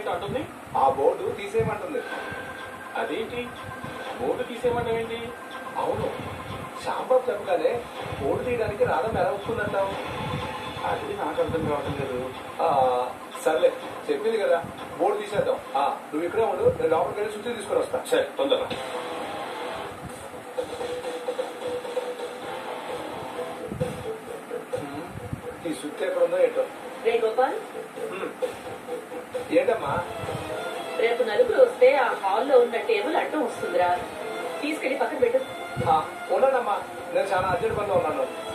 తీసేయటం అంటుంది ఆ బోర్డు తీసేయమంటుంది అదేంటి బోర్డు తీసేయమంటావు ఏంటి అవును శాంబాబు చెప్పగానే బోర్డు తీయడానికి రాధం ఎలా ఒప్పుకుందంటావు అది నాకు అర్థం కావటం లేదు ఆ, సర్లే చెప్పింది కదా బోర్డు తీసేద్దాం ఆ, నువ్వు ఇక్కడే ఉండు నేను లోపలికి వెళ్ళి శుద్ధి తీసుకొని వస్తా సరే తొందరగా ఈ శుద్ధి ఎక్కడ ఉందో ఏంటో రే గోపాల్ ఉమ్. ఏంటమ్మా రేపు నలుగురు వస్తే ఆ హాల్లో ఉన్న టేబుల్ అడ్డం వస్తుందిరా తీసుకెళ్లి పక్కన పెట్టు ఆ, ఉన్నానమ్మా నేను చాలా అర్జెంట్ పనిలో ఉన్నాను